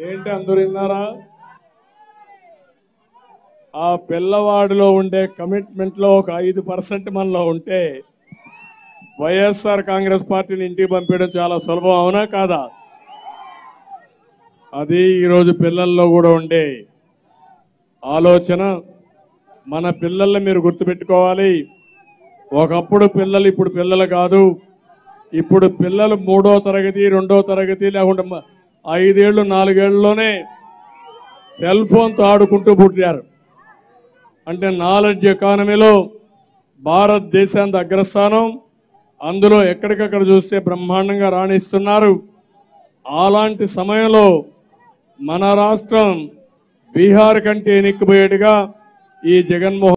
ఏంటి అందరు విన్నారా ఆ పిల్లవాడిలో ఉండే కమిట్మెంట్ లో ఒక ఐదు పర్సెంట్ మనలో ఉంటే వైఎస్ఆర్ కాంగ్రెస్ పార్టీని ఇంటికి పంపించడం చాలా సులభం అవునా కాదా అది ఈరోజు పిల్లల్లో కూడా ఉండే ఆలోచన మన పిల్లల్ని మీరు గుర్తుపెట్టుకోవాలి ఒకప్పుడు పిల్లలు ఇప్పుడు పిల్లలు కాదు ఇప్పుడు పిల్లలు మూడో తరగతి రెండో తరగతి లేకుంటే మ- ఐదేళ్లు నాలుగేళ్లలోనే సెల్ ఫోన్తో ఆడుకుంటూ పుట్టారు అంటే నాలెడ్జ్ ఎకానమీలో భారతదేశానికి అగ్రస్థానం అందులో ఎక్కడికక్కడ చూస్తే బ్రహ్మాండంగా రాణిస్తున్నారు అలాంటి సమయంలో మన రాష్ట్రం బీహార్ కంటే ఎన్నికపోయేట్టుగా ఈ జగన్మోహన్